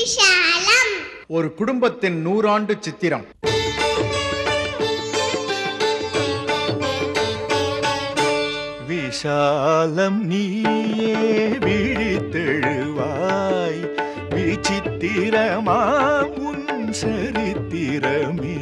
விஷாலம் ஒரு குடும்பத்தின் நூறாண்டு சித்திரம் விஷாலம் நீயே விழித்தெழுவாய் விசித்திரமாம் உன் சரித்திரமே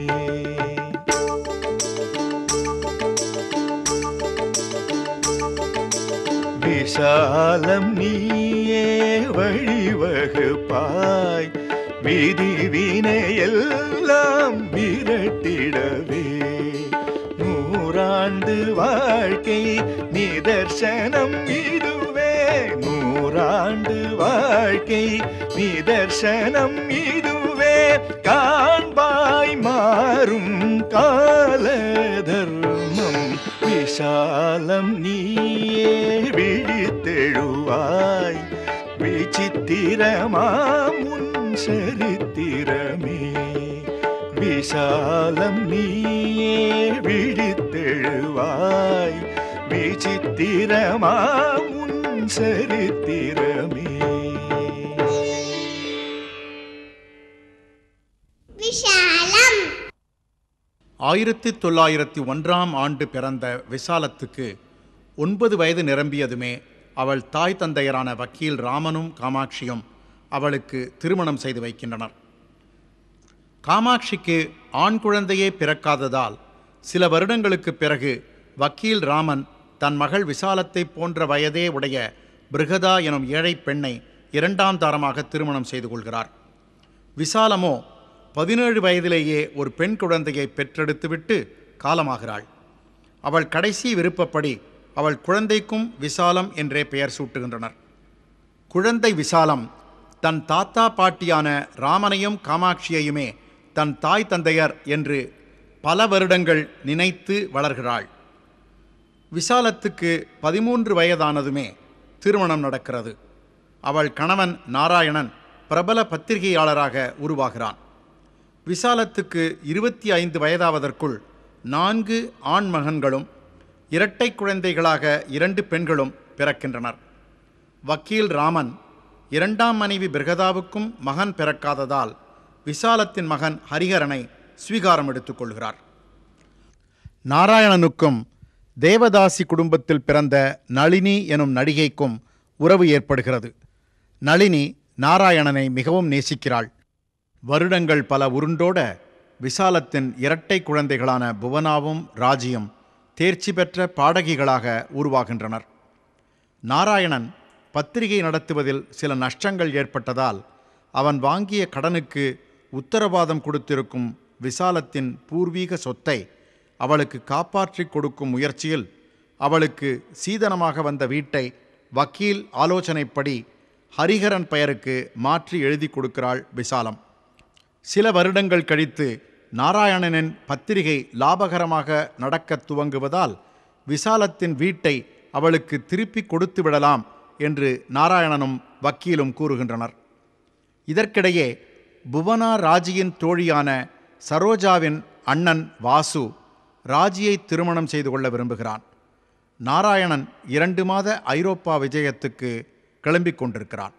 விஷாலம் நீயே வழிவகுப்பாய் விதி வினையெல்லாம் விரட்டிடவே நூறாண்டு வாழ்க்கை நிதர்சனம் இதுவே நூறாண்டு வாழ்க்கை நிதர்சனம் இதுவே காண்பாய் மாறும் கால தர்மம் விஷாலம் நீயே விழித்தெழுவாய் விசித்திரமாம் உன் சரித்திரமே விஷாலம் நீயே விழித்தெழுவாய் விசித்திரமாம் உன் சரித்திரமே விஷாலம் ஆயிரத்தி தொள்ளாயிரத்தி ஒன்றாம் ஆண்டு பிறந்த விசாலத்துக்கு ஒன்பது வயது நிரம்பியதுமே அவள் தாய் தந்தையரான வக்கீல் ராமனும் காமாட்சியும் அவளுக்கு திருமணம் செய்து வைக்கின்றனர் காமாட்சிக்கு ஆண் குழந்தையே பிறக்காததால் சில வருடங்களுக்குப் பிறகு வக்கீல் ராமன் தன் மகள் விசாலத்தை போன்ற வயதே உடைய பிருகதா எனும் ஏழை பெண்ணை இரண்டாம் தாரமாக திருமணம் செய்து கொள்கிறார் விசாலமோ பதினேழு வயதிலேயே ஒரு பெண் குழந்தையை பெற்றெடுத்துவிட்டு காலமாகிறாள் அவள் கடைசி விருப்பப்படி அவள் குழந்தைக்கும் விசாலம் என்றே பெயர் சூட்டுகின்றனர் குழந்தை விசாலம் தன் தாத்தா பாட்டியான ராமனையும் காமாட்சியையுமே தன் தாய் தந்தையர் என்று பல வருடங்கள் நினைத்து வளர்கிறாள் விசாலத்துக்கு பதிமூன்று வயதானதுமே திருமணம் நடக்கிறது அவள் கணவன் நாராயணன் பிரபல பத்திரிகையாளராக உருவாகிறான் விசாலத்துக்கு இருபத்தி ஐந்து வயதாவதற்குள் நான்கு ஆண் மகன்களும் இரட்டை குழந்தைகளாக இரண்டு பெண்களும் பிறக்கின்றனர் வக்கீல் ராமன் இரண்டாம் மனைவி பிருகதாவுக்கும் மகன் பிறக்காததால் விசாலத்தின் மகன் ஹரிஹரனை ஸ்வீகாரம் எடுத்துக்கொள்கிறார் நாராயணனுக்கும் தேவதாசி குடும்பத்தில் பிறந்த நளினி எனும் நடிகைக்கும் உறவு ஏற்படுகிறது நளினி நாராயணனை மிகவும் நேசிக்கிறாள் வருடங்கள் பல உருண்டோட விசாலத்தின் இரட்டை குழந்தைகளான புவனாவும் ராஜியும் தேர்ச்சி பெற்ற பாடகிகளாக உருவாகின்றனர் நாராயணன் பத்திரிகை நடத்துவதில் சில நஷ்டங்கள் ஏற்பட்டதால் அவன் வாங்கிய கடனுக்கு உத்தரவாதம் கொடுத்திருக்கும் விசாலத்தின் பூர்வீக சொத்தை அவளுக்கு காப்பாற்றிக் கொடுக்கும் முயற்சியில் அவளுக்கு சீதனமாக வந்த வீட்டை வக்கீல் ஆலோசனைப்படி ஹரிஹரன் பெயருக்கு மாற்றி எழுதி கொடுக்கிறாள் விசாலம் சில வருடங்கள் கழித்து நாராயணனின் பத்திரிகை லாபகரமாக நடக்கத் துவங்குவதால் விசாலத்தின் வீட்டை அவளுக்கு திருப்பி கொடுத்து விடலாம் என்று நாராயணனும் வக்கீலும் கூறுகின்றனர் இதற்கிடையே புவனா ராஜியின் தோழியான சரோஜாவின் அண்ணன் வாசு ராஜியை திருமணம் செய்து கொள்ள விரும்புகிறான் நாராயணன் இரண்டு மாத ஐரோப்பா விஜயத்துக்கு கிளம்பிக் கொண்டிருக்கிறான்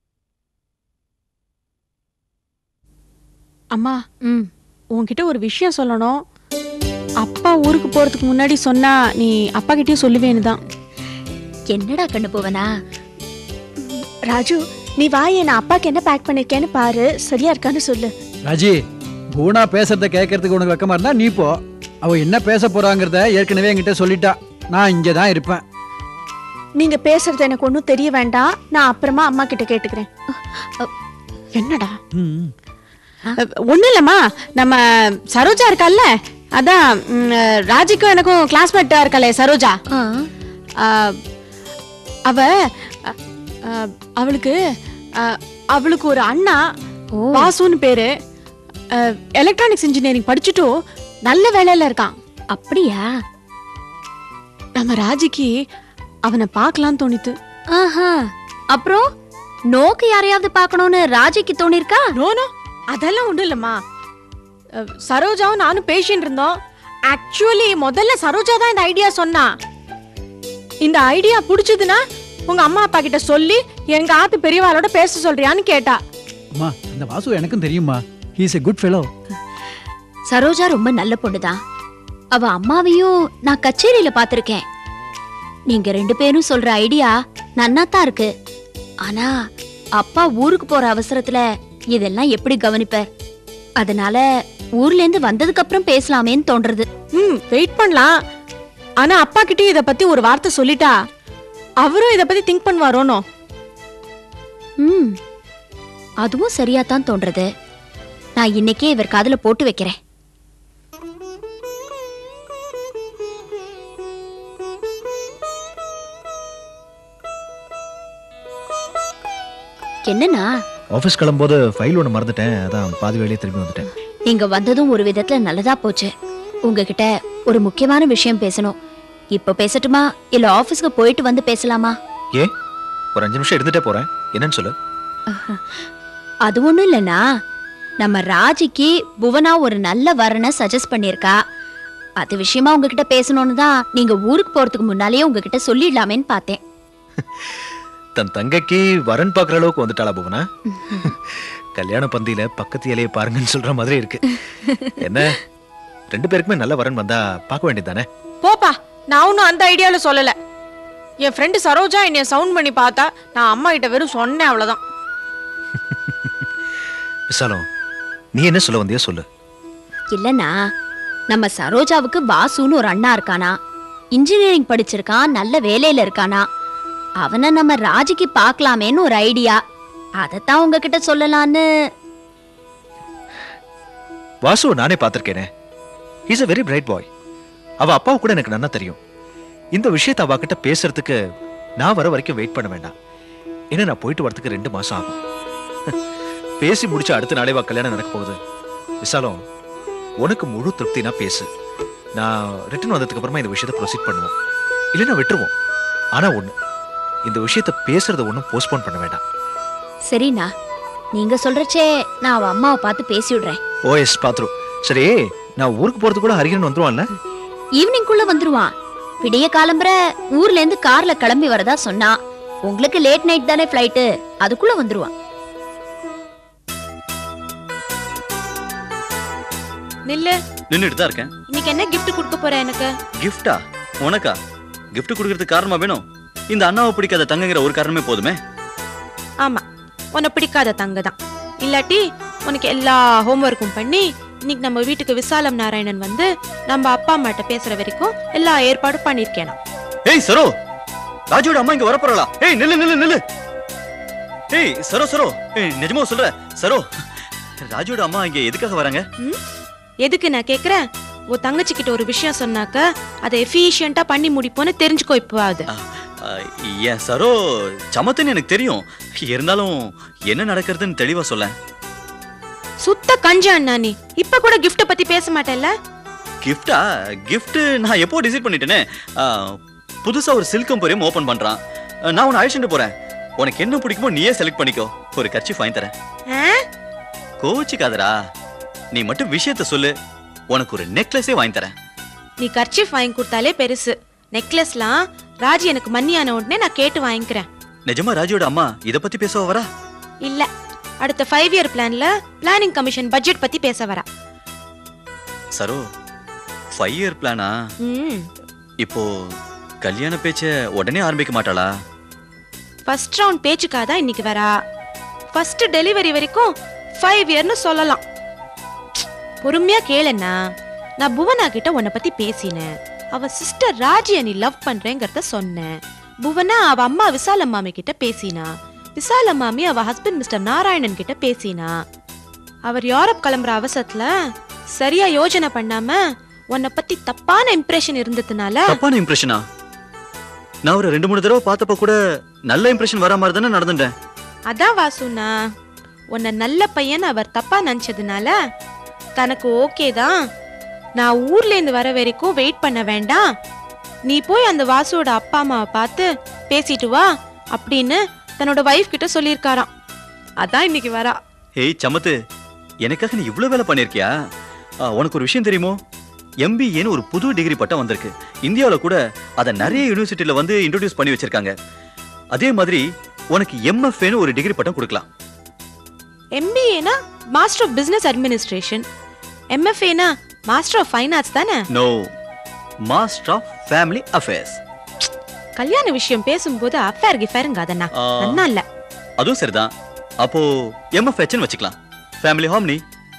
அம்மா ம் உன்கிட்ட ஒரு விஷயம் சொல்லணும் அப்பா ஊருக்கு போறதுக்கு முன்னாடி சொன்னா நீ அப்பா கிட்டயும் சொல்லுவேன்னு தான் என்னடா கண்ணு போவனா ராஜு நீ வா நான் அப்பாக்கு என்ன பேக் பண்ணிருக்கேன்னு பாரு சரியா இருக்கான்னு சொல்லு ராஜி குணா பேசுறத கேட்கறதுக்கு உனக்கு வெக்கமா இருந்தா நீ போ அவ என்ன பேச போறாங்கிறத ஏற்கனவே என்கிட்ட சொல்லிட்டா நான் இங்கே தான் இருப்பேன் நீங்க பேசுறது எனக்கு ஒன்றும் தெரிய வேண்டாம் நான் அப்புறமா அம்மா கிட்ட கேட்டுக்கிறேன் என்னடா ம். ஒன்றும் இல்லைம்மா நம்ம சரோஜா இருக்கால்ல அதான் ம், ராஜிக்கும் எனக்கும் கிளாஸ்மேட்டா இருக்காளே சரோஜா ஆ, அவ அ, அ, அவளுக்கு அ, அவளுக்கு ஒரு அண்ணா வாசுன்னு பேரு எலக்ட்ரானிக்ஸ் இன்ஜினியரிங் படிச்சுட்டு நல்ல வேலையில இருக்கான் அப்படியா நம்ம ராஜிக்கு அவனை பார்க்கலாம்னு தோணித்து ஆஹா அப்புறம் நோக்கு யாரையாவது பார்க்கணும்னு ராஜிக்கு தோணிருக்கா நோனோ அதெல்லாம் ஒன்றும் இல்லைம்மா அ, சரோஜாவும் நானும் பேசிட்டு இருந்தோம் ஆக்சுவலி முதல்ல சரோஜா தான் இந்த ஐடியா சொன்னா இந்த ஐடியா பிடிச்சதுன்னா உங்க அம்மா அப்பா கிட்ட சொல்லி எங்க ஆத்து பெரியவாளோட பேச சொல்றியான்னு கேட்டா அம்மா அந்த வாசு எனக்கும் தெரியுமா he's a good fellow Saroja ரொம்ப நல்ல பொண்ணுதான் அவ அம்மாவையும் நான் கச்சேரியில பாத்திருக்கேன் நீங்க ரெண்டு பேரும் சொல்ற ஐடியா நன்னாத்தான் இருக்கு ஆனா அப்பா ஊருக்கு போற அவசரத்துல இதெல்லாம் எப்படி கவனிப்பார் அதனால ஊர்ல இருந்து வந்ததுக்கு அப்புறம் பேசலாமேன்னு தோன்றது ம் வெயிட் பண்ணலாம் ஆனா அப்பா கிட்டயும் இத பத்தி ஒரு வார்த்தை சொல்லிட்டா அவரும் இத பத்தி திங்க் பண்ணுவாரோனோ ம் அதுவும் சரியா தான் தோன்றது நான் இன்னைக்கே இவர் காதுல போட்டு வைக்கிறேன் என்னண்ணா ஆஃபீஸ் கிளம்பும்போது ஃபைல் ஒன்று மறந்துட்டேன் அதான் பாதி வேலையே திரும்பி வந்துட்டேன் நீங்க வந்ததும் ஒரு விதத்துல நல்லதா போச்சு உங்ககிட்ட ஒரு முக்கியமான விஷயம் பேசணும் இப்ப பேசட்டுமா இல்ல ஆபீஸ்க்கு போயிட்டு வந்து பேசலாமா ஏ ஒரு அஞ்சு நிமிஷம் எடுத்துட்டே போறேன் என்னன்னு சொல்லு அது ஒண்ணும் இல்லனா நம்ம ராஜிக்கு புவனா ஒரு நல்ல வரனை சஜஸ்ட் பண்ணிருக்கா அது விஷயமா உங்ககிட்ட பேசணும்னு தான் நீங்க ஊருக்கு போறதுக்கு முன்னாலேயே உங்ககிட்ட சொல்லிடலாமேன்னு பார்த்தேன் தன் தங்கைக்கு வரன் பார்க்குற அளவுக்கு வந்துட்டாளா புவனா கல்யாண பந்தியில பக்கத்து இலையை பாருங்கன்னு சொல்ற மாதிரி இருக்கு என்ன ரெண்டு பேருக்குமே நல்ல வரன் வந்தா பார்க்க வேண்டியதானே போப்பா நான் ஒன்னும் அந்த ஐடியால சொல்லல என் ஃப்ரெண்டு சரோஜா என்னைய சவுண்ட் பண்ணி பார்த்தா நான் அம்மா கிட்ட வெறும் சொன்னேன் அவ்வளவுதான் விசாலம் நீ என்ன சொல்ல வந்தியோ சொல்லு இல்லனா நம்ம சரோஜாவுக்கு வாசுன்னு ஒரு அண்ணா இருக்கானா இன்ஜினியரிங் படிச்சிருக்கான் நல்ல வேலையில இருக்கானா அவனை நம்ம ராஜிக்கு பார்க்கலாமேன்னு ஒரு ஐடியா அதைத்தான் உங்ககிட்ட சொல்லலான்னு வாசுவை நானே பார்த்திருக்கேனே is a very bright boy அவ அப்பாவை கூட எனக்கு நன்னா தெரியும் இந்த விஷயத்தை அவ கிட்ட பேசுறதுக்கு நான் வர வரைக்கும் வெயிட் பண்ண வேண்டாம் ஏன்னா நான் போயிட்டு வரதுக்கு ரெண்டு மாசம் ஆகும் பேசி முடிச்ச அடுத்த நாளே வா கல்யாணம் நடக்க போகுது விசாலம் உனக்கு முழு திருப்தினா பேசு நான் ரிட்டர்ன் வந்ததுக்கு அப்புறமா இந்த விஷயத்தை ப்ரொசீட் பண்ணுவோம் இல்லைன்னா விட்டுருவோம் ஆனா ஒண்ணு இந்த விஷயத்தை பேசுறத ஒன்றும் போஸ்ட்போன் பண்ண வேண்டாம் சரிண்ணா நீங்க சொல்றச்சே நான் அவ அம்மாவை பார்த்து பேசி விடுறேன் ஓஎஸ் பாத்ரூ சரி நான் ஊருக்கு போறது கூட ஹரிகரன் வந்துருவான்ல ஈவினிங்குள்ள வந்துருவான் விடிய காலம்பர ஊர்ல இருந்து கார்ல கிளம்பி வரதா சொன்னா உங்களுக்கு லேட் நைட் தானே ஃப்ளைட்டு அதுக்குள்ள வந்துருவான் நில்லு நின்றுட்டு தான் இருக்கேன் இன்னைக்கு என்ன gift கொடுக்க போற எனக்கு கிஃப்டா உனக்கா gift கொடுக்கறதுக்கு காரணமா வேணும் இந்த அண்ணாவை பிடிக்காத தங்கங்கிற ஒரு காரணமே போதுமே ஆமா உன்னை பிடிக்காத தங்க தான் இல்லாட்டி உனக்கு எல்லா ஹோம்ஒர்க்கும் பண்ணி இன்னைக்கு நம்ம வீட்டுக்கு விசாலம் நாராயணன் வந்து நம்ம அப்பா அம்மாட்ட பேசுற வரைக்கும் எல்லா ஏற்பாடும் பண்ணிருக்கேன் நான். ஏய் சரோ ராஜுவோட அம்மா இங்க வரப்போறா ஏய் நில்லு நில்லு நில்லு ஏய் சரோ சரோ ஏய் நிஜமா சொல்ற சரோ ராஜுவோட அம்மா இங்க எதுக்காக வராங்க எதுக்கு நான் கேக்குறேன் உன் தங்கச்சி கிட்ட ஒரு விஷயம் சொன்னாக்க அதை எஃபிஷியண்டா பண்ணி முடிப்போன்னு தெரிஞ்சுக்கோ இப்போ அது அஹ், ஏன் சரோ சமத்துன்னு எனக்கு தெரியும் இருந்தாலும் என்ன நடக்கிறதுன்னு தெளிவா சொல்ல சுத்த கஞ்சா அண்ணா நீ இப்ப கூட gift பத்தி பேச மாட்டேல்ல கிஃப்டா gift நான் எப்போ டிசைட் பண்ணிட்டேனே அஹ், புதுசா ஒரு சில்க் எம்போரியம் ஓபன் பண்றான் அஹ், நான் உன்னை அழைச்சிட்டு போறேன் உனக்கு என்ன பிடிக்குமோ நீயே செலக்ட் பண்ணிக்கோ ஒரு கட்சி வாங்கி தரேன் ஆ? கோச்சிக்காதடா நீ மட்டும் விஷயத்த சொல்லு உனக்கு ஒரு நெக்லஸே வாங்கி தரேன் நீ கர்ச்சீஃப் வாங்கி கொடுத்தாலே பெருசு நெக்லஸ்லாம் ராஜி எனக்கு மன்னியான உடனே நான் கேட்டு வாங்கிக்கிறேன் நிஜமா ராஜுவோட அம்மா இத பத்தி பேச வரா இல்ல அடுத்த ஃபைவ் இயர் பிளான்ல பிளானிங் கமிஷன் பட்ஜெட் பத்தி பேச வரா சரோ ஃபைவ் இயர் பிளானா ம் இப்போ கல்யாண பேச்ச உடனே ஆரம்பிக்க மாட்டாளா ஃபர்ஸ்ட் ரவுண்ட் பேச்சுக்காக தான் இன்னைக்கு வரா ஃபர்ஸ்ட் டெலிவரி வரைக்கும் ஃபைவ் இயர்னு சொல்லலாம் பொறுமையா கேளுண்ணா நான் புவனா கிட்ட உன்னை பத்தி பேசினேன் அவ சிஸ்டர் ராஜிய நீ லவ் பண்றேங்கிறத சொன்னேன் புவனா அவ அம்மா விசால மாமி கிட்ட பேசினா விசால மாமி அவ ஹஸ்பண்ட் மிஸ்டர் நாராயணன் கிட்ட பேசினா அவர் யூரோப் கிளம்புற அவசரத்துல சரியா யோசனை பண்ணாம உன்னை பத்தி தப்பான இம்ப்ரெஷன் இருந்ததுனால தப்பான இம்ப்ரெஷனா நான் ஒரு ரெண்டு மூணு தடவை பார்த்தப்ப கூட நல்ல இம்ப்ரெஷன் வர மாதிரி தானே நடந்துட்டேன் அதான் வாசுண்ணா உன்னை நல்ல பையன் அவர் தப்பா நினைச்சதுனால தனக்கு ஓகே தான் நான் ஊர்ல இருந்து வர வரைக்கும் வெயிட் பண்ண வேண்டாம் நீ போய் அந்த வாசுவோட அப்பா அம்மாவை பார்த்து பேசிட்டு வா அப்படின்னு தன்னோட வைஃப் கிட்ட சொல்லியிருக்காராம் அதான் இன்னைக்கு வரா ஏய் சமத்து எனக்காக நீ இவ்வளவு வேலை பண்ணிருக்கியா ஆ, உனக்கு ஒரு விஷயம் தெரியுமோ எம்பிஏன்னு ஒரு புது டிகிரி பட்டம் வந்திருக்கு இந்தியாவில் கூட அதை நிறைய யூனிவர்சிட்டியில வந்து இன்ட்ரோடியூஸ் பண்ணி வச்சிருக்காங்க அதே மாதிரி உனக்கு எம்எஃப்ஏன்னு ஒரு டிகிரி பட்டம் கொடுக்கலாம் எம்பிஏனா மாஸ்டர் ஆஃப் பிசினஸ் அட்மினிஸ்ட்ரேஷன் எம்எஃப்ஏனா மாஸ்டர் ஆஃப் ஃபைன் ஆர்ட்ஸ் தானே no master of family affairs கல்யாண விஷயம் பேசும்போது அஃபேர் கிஃபேருங்க அதண்ணா ஆ. நன்னா இல்ல அதுவும் சரிதான் அப்போ எம்எஃப்ஹெச்னு வச்சுக்கலாம் ஃபேமிலி ஹார்மனி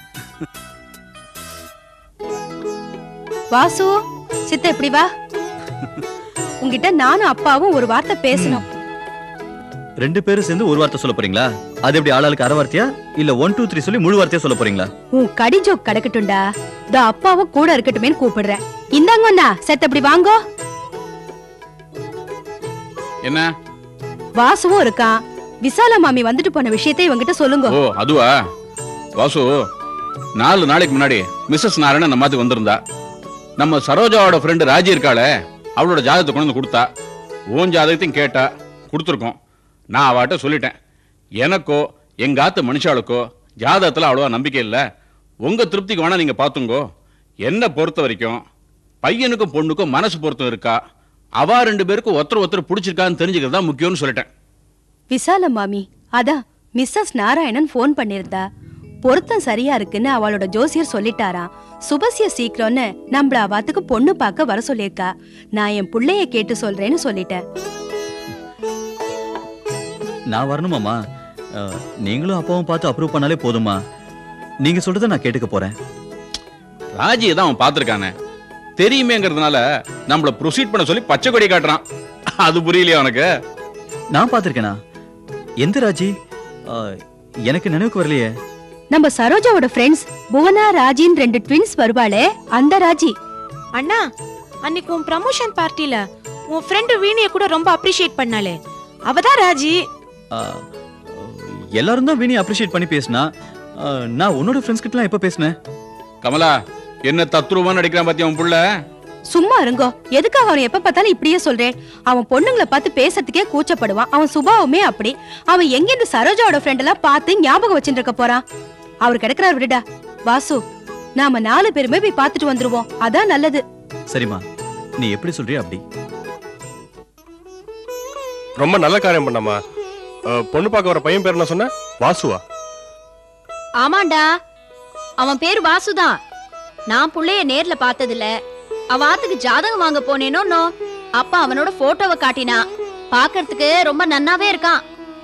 வாசு சித்த எப்படி வா உன்கிட்ட நானும் அப்பாவும் ஒரு வார்த்தை பேசணும் ரெண்டு பேரும் சேர்ந்து ஒரு வார்த்தை சொல்ல போறீங்களா அது எப்படி ஆளாளுக்கு அரை வார்த்தையா இல்ல ஒன் டூ த்ரீ சொல்லி முழு வார்த்தையா சொல்ல போறீங்களா உன் கடி ஜோக் கிடக்கட்டும்டா இதோ அப்பாவும் கூட இருக்கட்டுமேன்னு கூப்பிடுறேன் இந்தாங்கண்ணா செத்த அப்படி வாங்கோ என்ன வாசுவும் இருக்கான் விசாலா மாமி வந்துட்டு போன விஷயத்தை இவங்கிட்ட சொல்லுங்க ஓ அதுவா வாசு நாலு நாளைக்கு முன்னாடி மிஸ்ஸஸ் நாராயணன் நம்ம மாதிரி வந்திருந்தா நம்ம சரோஜாவோட ஃப்ரெண்டு ராஜி இருக்காளே அவளோட ஜாதகத்தை கொண்டு வந்து கொடுத்தா உன் ஜாதகத்தையும் கேட்டா கொடுத்துருக்கோம் நான் அவட்ட சொல்லிட்டேன் எனக்கோ எங்க ஆத்து மனுஷாளுக்கோ ஜாதகத்துல அவ்வளவா நம்பிக்கை இல்லை உங்க திருப்திக்கு வேணா நீங்க பாத்துங்கோ என்ன பொறுத்த வரைக்கும் பையனுக்கும் பொண்ணுக்கும் மனசு பொருத்தம் இருக்கா அவா ரெண்டு பேருக்கும் ஒருத்தர் ஒருத்தர் பிடிச்சிருக்கான்னு தெரிஞ்சுக்கிறது தான் முக்கியம்னு சொல்லிட்டேன் விசால மாமி அதான் மிஸ்ஸஸ் நாராயணன் ஃபோன் பண்ணிருந்தா பொருத்தம் சரியா இருக்குன்னு அவளோட ஜோசியர் சொல்லிட்டாராம் சுபசிய சீக்கிரம்னு நம்மள அவாத்துக்கு பொண்ணு பார்க்க வர சொல்லியிருக்கா நான் என் புள்ளைய கேட்டு சொல்றேன்னு சொல்லிட்டேன் நான் வரணுமாமா அஹ், நீங்களும் அப்பாவும் பார்த்து அப்ரூவ் பண்ணாலே போதுமா நீங்க சொல்றதை நான் கேட்டுக்க போறேன் ராஜியை தான் அவன் பார்த்துருக்கானே தெரியுமேங்கிறதுனால நம்மள ப்ரொசீட் பண்ண சொல்லி பச்சை கொடி காட்டுறான் அது புரியலையா உனக்கு நான் பார்த்திருக்கேனா எந்த ராஜி அஹ், எனக்கு நினைவுக்கு வரலையே நம்ம சரோஜாவோட ஃப்ரெண்ட்ஸ் புவனா ராஜின்னு ரெண்டு ட்வின்ஸ் வருவாளே அந்த ராஜி அண்ணா அன்னைக்கு உன் ப்ரமோஷன் பார்ட்டில உன் ஃப்ரெண்டு வீணிய கூட ரொம்ப அப்ரிஷியேட் பண்ணாளே அவதான் ராஜி அஹ், எல்லாரும் தான் வீணி அப்ரிஷியேட் பண்ணி பேசினா அஹ், நான் உன்னோட ஃப்ரெண்ட்ஸ் கிட்டலாம் எப்போ பேசினேன் கமலா என்ன தத்ரூபம் நடிக்கிறான் பாத்தியா உன் புள்ள சும்மா இருங்கோ எதுக்காக அவன் எப்ப பார்த்தாலும் இப்படியே சொல்றேன் அவன் பொண்ணுங்களை பார்த்து பேசுறதுக்கே கூச்சப்படுவான் அவன் சுபாவமே அப்படி அவன் எங்கிருந்து சரோஜாவோட ஃப்ரெண்ட் எல்லாம் பார்த்து ஞாபகம் வச்சுட்டு இருக்க போறான் அவர் கிடக்குறாரு விடுடா வாசு நாம நாலு பேருமே போய் பார்த்துட்டு வந்துருவோம் அதான் நல்லது சரிம்மா நீ எப்படி சொல்றியோ அப்படி ரொம்ப நல்ல காரியம் பண்ணாமா அஹ், பொண்ணு பார்க்க வர பையன் பேர் என்ன சொன்ன வாசுவா ஆமாண்டா அவன் பேர் வாசுதான் நான் புள்ளைய நேர்ல பார்த்ததில்ல அவ ஆத்துக்கு ஜாதகம் வாங்க போனேனோ நோ அப்பா அவனோட போட்டோவை காட்டினா பார்க்கறதுக்கு ரொம்ப நன்னாவே இருக்கான்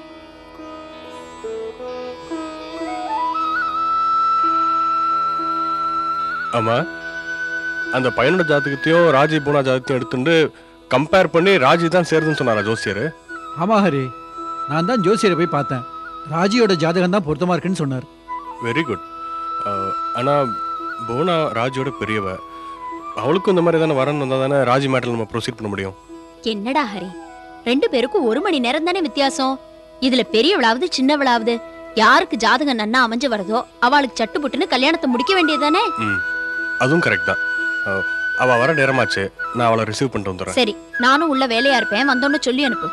ஆமா அந்த பையனோட ஜாதகத்தையும் ராஜி பூனா ஜாதகத்தையும் எடுத்துட்டு கம்பேர் பண்ணி ராஜி தான் சேருதுன்னு சொன்னாரா ஜோசியர் ஆமா ஹரி நான் தான் ஜோசியரை போய் பார்த்தேன் ராஜியோட ஜாதகம் தான் பொருத்தமா இருக்குன்னு சொன்னார் வெரி குட் ஆனா பூனா ராஜியோட பெரியவ அவளுக்கும் இந்த மாதிரி தானே வரணும் வந்தா தானே ராஜி மேட்டர் நம்ம ப்ரொசீட் பண்ண முடியும் என்னடா ஹரி ரெண்டு பேருக்கும் ஒரு மணி நேரம் தானே வித்தியாசம் இதுல பெரியவளாவது சின்னவளாவது யாருக்கு ஜாதகம் நன்னா அமைஞ்சு வருதோ அவளுக்கு சட்டு புட்டுன்னு கல்யாணத்தை முடிக்க வேண்டியதானே ம் அதுவும் கரெக்ட் தான் அஹ், அவ வர நேரமாச்சு நான் அவளை ரிசீவ் பண்ணிட்டு வந்துடுறேன் சரி நானும் உள்ள வேலையா இருப்பேன் வந்தோன்னு சொல்லி அனுப்பு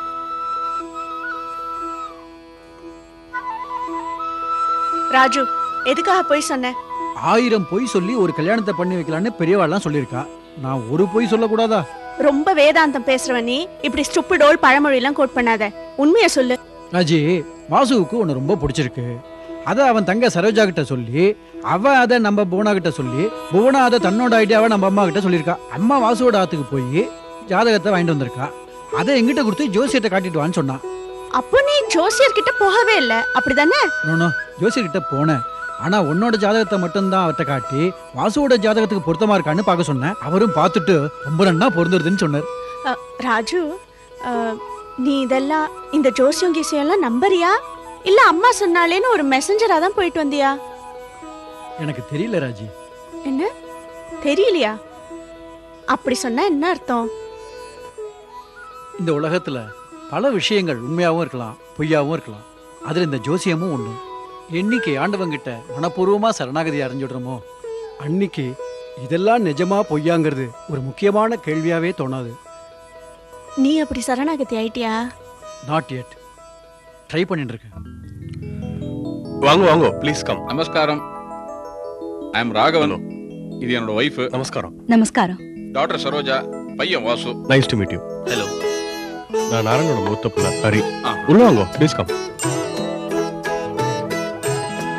ராஜு எதுக்காக போய் சொன்ன ஆயிரம் பொய் சொல்லி ஒரு கல்யாணத்தை பண்ணி வைக்கலான்னு பெரியவாள்லாம் சொல்லியிருக்கா நான் ஒரு பொய் சொல்லக்கூடாதா ரொம்ப வேதாந்தம் பேசுறவ நீ இப்படி ஸ்டுப்பிடோல் பழமொழி எல்லாம் கோட் பண்ணாத உண்மைய சொல்லு ராஜி வாசுவுக்கு உன்னை ரொம்ப பிடிச்சிருக்கு அதை அவன் தங்க சரோஜா கிட்ட சொல்லி அவ அதை நம்ம புவனா கிட்ட சொல்லி புவனா அதை தன்னோட ஐடியாவை நம்ம அம்மா கிட்ட சொல்லியிருக்கா அம்மா வாசுவோட ஆத்துக்கு போய் ஜாதகத்தை வாங்கிட்டு வந்திருக்கா அதை எங்கிட்ட கொடுத்து ஜோசியத்தை காட்டிட்டு வான்னு சொன்னான் அப்போ நீ ஜோசியர் கிட்ட போகவே இல்ல அப்படிதானே நோனோ ஜோசியர்கிட்ட போனேன் ஆனா உன்னோட ஜாதகத்தை மட்டும்தான் அவர்கிட்ட காட்டி வாசுவோட ஜாதகத்துக்கு பொருத்தமா இருக்கான்னு பார்க்க சொன்னேன் அவரும் பார்த்துட்டு ரொம்ப நன்னா பொருந்துருதுன்னு சொன்னார் அ, ராஜு அ, நீ இதெல்லாம் இந்த ஜோசியம் கீசியம் எல்லாம் நம்பறியா இல்ல அம்மா சொன்னாலேன்னு ஒரு மெசஞ்சரா தான் போயிட்டு வந்தியா எனக்கு தெரியல ராஜி என்ன தெரியலையா அப்படி சொன்னா என்ன அர்த்தம் இந்த உலகத்துல பல விஷயங்கள் உண்மையாகவும் இருக்கலாம் பொய்யாவும் இருக்கலாம் அதுல இந்த ஜோசியமும் ஒண்ணு என்னைக்கு ஆண்டவங்கிட்ட மனப்பூர்வமா சரணாகதி அடைஞ்சிடுறோமோ அன்னைக்கு இதெல்லாம் நிஜமா பொய்யாங்கிறது ஒரு முக்கியமான கேள்வியாவே தோணாது நீ அப்படி சரணாகதி ஆயிட்டியா நாட் yet ட்ரை பண்ணிட்டு இருக்கேன் வாங்க வாங்க ப்ளீஸ் கம் நமஸ்காரம் ஐ எம் ராகவன் இது என்னோட ஒய்ஃப் நமஸ்காரம் நமஸ்காரம் டாக்டர் சரோஜா பையன் Vasu nice to meet you hello நான் நாராயணோட மூத்த பிள்ளை ஹரி ஆ. உள்ள வாங்க ப்ளீஸ் கம்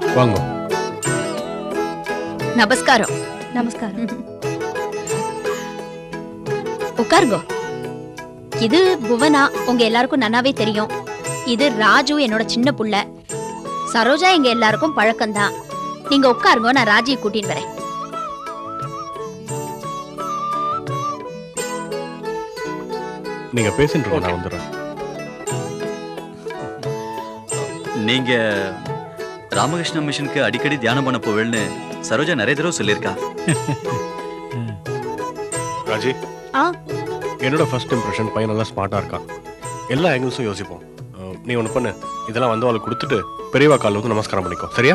வாங்க நமஸ்காரம் நமஸ்காரம் உட்காருங்க இது புவனா உங்க எல்லாருக்கும் நன்னாவே தெரியும் இது ராஜு என்னோட சின்ன புள்ள சரோஜா எங்க எல்லாருக்கும் பழக்கம்தான் நீங்க உட்காருங்க நான் ராஜியை கூட்டின்னு வரேன் நீங்க பேசிட்டு இருங்க, நான் வந்துடுறேன் நீங்க ராமகிருஷ்ண மிஷனுக்கு அடிக்கடி தியானம் பண்ண போவேன்னு சரோஜா நிறைய தடவை சொல்லியிருக்கா ராஜி ஆ என்னோட ஃபர்ஸ்ட் இம்ப்ரெஷன் பையன் நல்லா ஸ்மார்ட்டா இருக்கான் எல்லா ஆங்கிள்ஸும் யோசிப்போம் அஹ், நீ ஒன்று பண்ணு இதெல்லாம் வந்து அவளுக்கு கொடுத்துட்டு பெரியவா காலில் வந்து நமஸ்காரம் பண்ணிக்கோ சரியா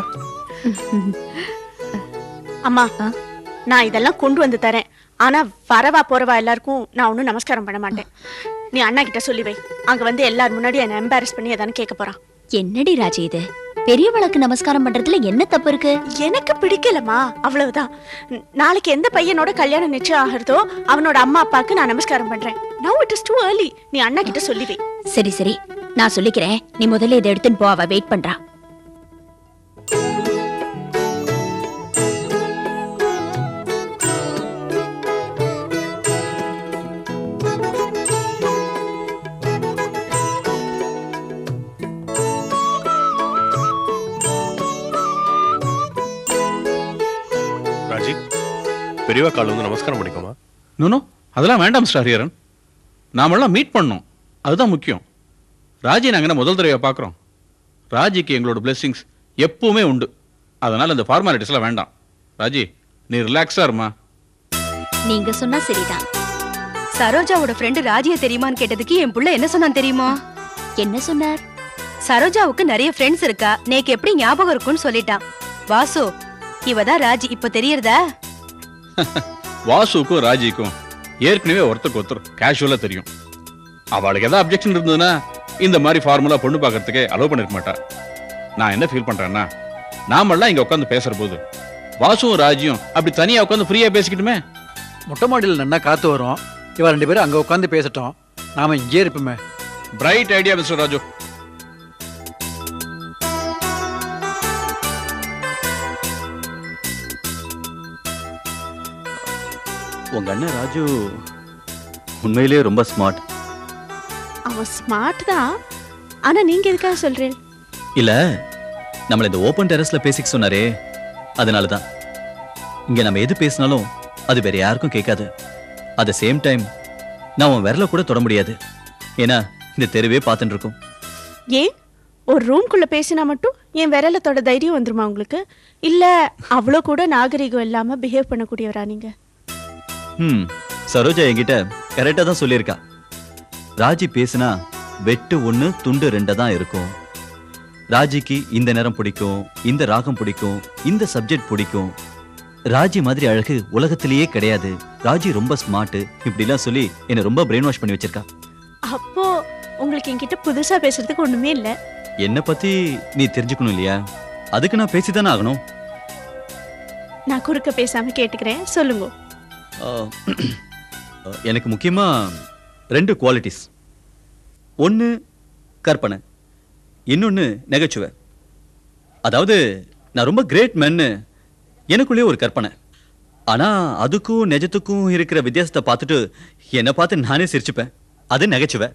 அம்மா நான் இதெல்லாம் கொண்டு வந்து தரேன் ஆனா வரவா போறவா எல்லாருக்கும் நான் ஒன்றும் நமஸ்காரம் பண்ண மாட்டேன் நீ அண்ணா கிட்ட சொல்லி வை அங்க வந்து எல்லார் முன்னாடி என்ன எம்பாரஸ் பண்ணி எதானு கேட்க போறான் என்னடி ராஜி இது பெரியவளுக்கு நமஸ்காரம் பண்றதுல என்ன தப்பு இருக்கு எனக்கு பிடிக்கலமா அவ்வளவுதான் ந- நாளைக்கு எந்த பையனோட கல்யாணம் நிச்சயம் ஆகிறதோ அவனோட அம்மா அப்பாவுக்கு நான் நமஸ்காரம் பண்றேன் now it is too early நீ அண்ணா கிட்ட சொல்லி வை சரி சரி நான் சொல்லிக்கிறேன் நீ முதல்ல இதை எடுத்துன்னு போ அவ வெயிட் பண்றா ராஜி பெரியவா காலில் வந்து நமஸ்காரம் பண்ணிக்கோமா நோனோ அதெல்லாம் வேண்டாம் மிஸ்டர் ஹரியரன் நாமெல்லாம் மீட் பண்ணோம் அதுதான் முக்கியம் ராஜி நாங்கள் என்ன முதல் தடவையாக பார்க்குறோம் ராஜிக்கு எங்களோட blessings எப்பவுமே உண்டு அதனால் இந்த ஃபார்மாலிட்டிஸ்லாம் வேண்டாம் ராஜி நீ ரிலாக்ஸாக இருமா நீங்க சொன்னா சரிதான் சரோஜாவோட ஃப்ரெண்டு ராஜிய தெரியுமான்னு கேட்டதுக்கு என் புள்ள என்ன சொன்னான் தெரியுமா என்ன சொன்னார் சரோஜாவுக்கு நிறைய ஃப்ரெண்ட்ஸ் இருக்கா நேக்கு எப்படி ஞாபகம் இருக்கும்னு சொல்லிட்டான் வாசு இவதான் ராஜி இப்ப தெரியறதா வாசுக்கும் ராஜிக்கும் ஏற்கனவே ஒருத்தருக்கு ஒருத்தர் கேஷுவலாக தெரியும் அவளுக்கு ஏதாவது அப்ஜெக்ஷன் இருந்ததுன்னா இந்த மாதிரி ஃபார்முலா பொண்ணு பார்க்கறதுக்கே அலோவ் பண்ணிருக்க மாட்டா நான் என்ன ஃபீல் பண்றேன்னா நாமெல்லாம் இங்க உட்காந்து பேசுற போது வாசுவும் ராஜியும் அப்படி தனியா உட்காந்து ஃப்ரீயா பேசிக்கிட்டுமே மொட்டை மாடியில் நல்லா காத்து வரும் இவ ரெண்டு பேரும் அங்க உட்காந்து பேசட்டும் நாம இங்கே இருப்போமே பிரைட் ஐடியா மிஸ்டர் ராஜு உங்க அண்ணன் ராஜு உண்மையிலேயே ரொம்ப ஸ்மார்ட் அவன் ஸ்மார்ட் தான் ஆனா நீங்க எதுக்காக சொல்றேன் இல்ல நம்மள இந்த ஓப்பன் டெரஸ்ல பேசிக்க சொன்னாரே அதனால தான் இங்க நம்ம எது பேசினாலும் அது வேற யாருக்கும் கேட்காது அட் த சேம் டைம் நான் உன் விரல கூட தொட முடியாது ஏன்னா இந்த தெருவே பார்த்துட்டு இருக்கோம் ஏன் ஒரு ரூம்குள்ள பேசினா மட்டும் என் விரலத்தோட தைரியம் வந்துருமா உங்களுக்கு இல்ல அவ்வளோ கூட நாகரிகம் இல்லாம பிஹேவ் பண்ணக்கூடியவரா நீங்க ம் சரோஜா என்கிட்ட கரெக்டா தான் சொல்லியிருக்கா ராஜி பேசுனா வெட்டு ஒண்ணு துண்டு ரெண்டா தான் இருக்கும் ராஜிக்கு இந்த நேரம் பிடிக்கும் இந்த ராகம் பிடிக்கும் இந்த சப்ஜெக்ட் பிடிக்கும் ராஜி மாதிரி அழகு உலகத்திலேயே கிடையாது ராஜி ரொம்ப ஸ்மார்ட் இப்படிலாம் சொல்லி என்னை ரொம்ப பிரெயின் வாஷ் பண்ணி வச்சிருக்கா அப்போ உங்களுக்கு என்கிட்ட புதுசா பேசுறதுக்கு ஒண்ணுமே இல்ல என்னை பத்தி நீ தெரிஞ்சுக்கணும் இல்லையா அதுக்கு நான் பேசிதானே ஆகணும் நான் குறுக்க பேசாம கேட்டுக்கிறேன் சொல்லுங்க ஆஹ், எனக்கு முக்கியமா ரெண்டு குவாலிட்டிஸ் ஒன்று கற்பனை இன்னொன்று நகைச்சுவை அதாவது நான் ரொம்ப கிரேட் மென்னு எனக்குள்ளேயே ஒரு கற்பனை ஆனா அதுக்கும் நிஜத்துக்கும் இருக்கிற வித்தியாசத்தை பார்த்துட்டு என்னை பார்த்து நானே சிரிச்சுப்பேன் அது நகைச்சுவை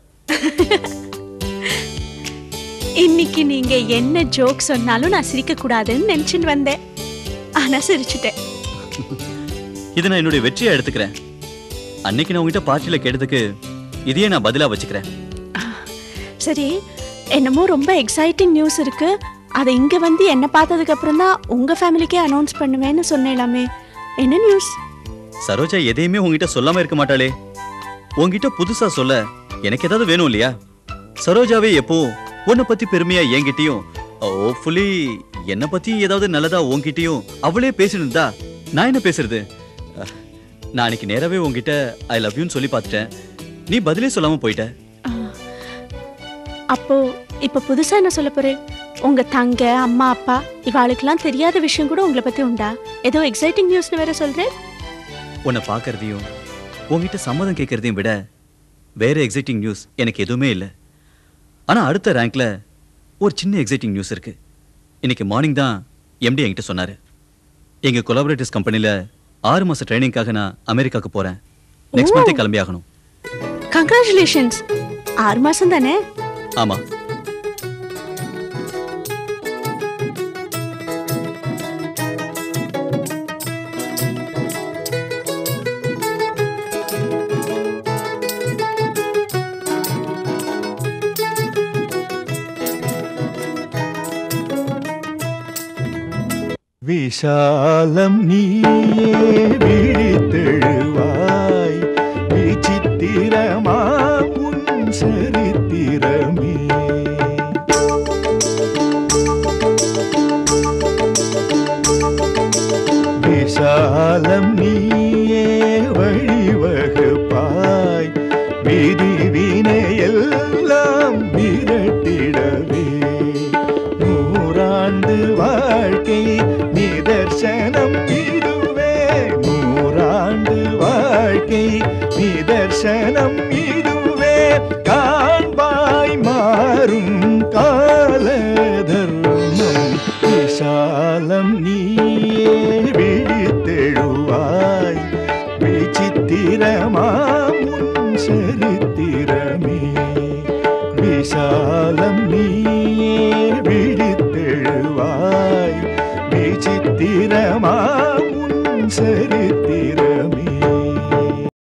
இன்னைக்கு நீங்க என்ன ஜோக் சொன்னாலும் நான் சிரிக்க கூடாதுன்னு நினைச்சுட்டு வந்தேன் ஆனா சிரிச்சுட்டேன் இதை நான் என்னுடைய வெற்றியை எடுத்துக்கிறேன் அன்னைக்கு நான் உங்ககிட்ட பார்ட்டியில கேட்டதுக்கு இதையே நான் பதிலா வச்சுக்கிறேன் சரி என்னமோ ரொம்ப எக்ஸைட்டிங் நியூஸ் இருக்கு அதை இங்க வந்து என்ன பார்த்ததுக்கு அப்புறம் தான் உங்க ஃபேமிலிக்கே அனௌன்ஸ் பண்ணுவேன்னு சொன்னேலாமே என்ன நியூஸ் சரோஜா எதையுமே உங்ககிட்ட சொல்லாம இருக்க மாட்டாளே உங்ககிட்ட புதுசா சொல்ல எனக்கு ஏதாவது வேணும் இல்லையா சரோஜாவே எப்போ உன்னை பத்தி பெருமையா என்கிட்டயும் ஹோப்ஃபுல்லி என்னை பத்தி ஏதாவது நல்லதா உன்கிட்டயும் அவளே பேசினிருந்தா நான் என்ன பேசுறது அஹ், நான் அன்னைக்கு நேராவே உன்கிட்ட ஐ லவ் யூன்னு சொல்லி பார்த்துட்டேன் நீ பதிலே சொல்லாம போயிட்ட அப்போ இப்ப புதுசா என்ன சொல்ல போறேன் உங்க தங்க அம்மா அப்பா இவாளுக்கெல்லாம் தெரியாத விஷயம் கூட உங்களை பத்தி உண்டா ஏதோ எக்ஸைட்டிங் நியூஸ்னு வேற சொல்றேன் உன்னை பார்க்கறதையும் உன்கிட்ட சம்மதம் கேட்கறதையும் விட வேற எக்ஸைட்டிங் நியூஸ் எனக்கு எதுவுமே இல்லை ஆனா அடுத்த ரேங்க்ல ஒரு சின்ன எக்ஸைட்டிங் நியூஸ் இருக்கு இன்னைக்கு மார்னிங் தான் எம்டி என்கிட்ட சொன்னாரு எங்க கொலாபரேட்டிவ்ஸ் கம்பெனில ஆறு மாச ட்ரைனிங்காக நான் அமெரிக்காக்கு போறேன் நெக்ஸ்ட் ஓ. மந்தே கிளம்பி ஆகணும் கங்க்ராச்சுலேஷன்ஸ் ஆறு மாசம் தானே ஆமா விஷாலம் நீயே விழித்தெழுவாய் விசித்திரமாம் உன் சரித்திரமே விஷாலம் நீயே வழிவகுப்பாய் விதி வினையெல்லாம் விரட்டிடவே நூறாண்டு வாழ்க்கை நிதர்சனம் இதுவே நூறாண்டு வாழ்க்கை நிதர்சனம் இதுவே காண்பாய் மாறும் கால தர்மம் விஷாலம் நீயே விழித்தெழுவாய் விசித்திரமாம் உன் சரித்திரமே விஷாலம்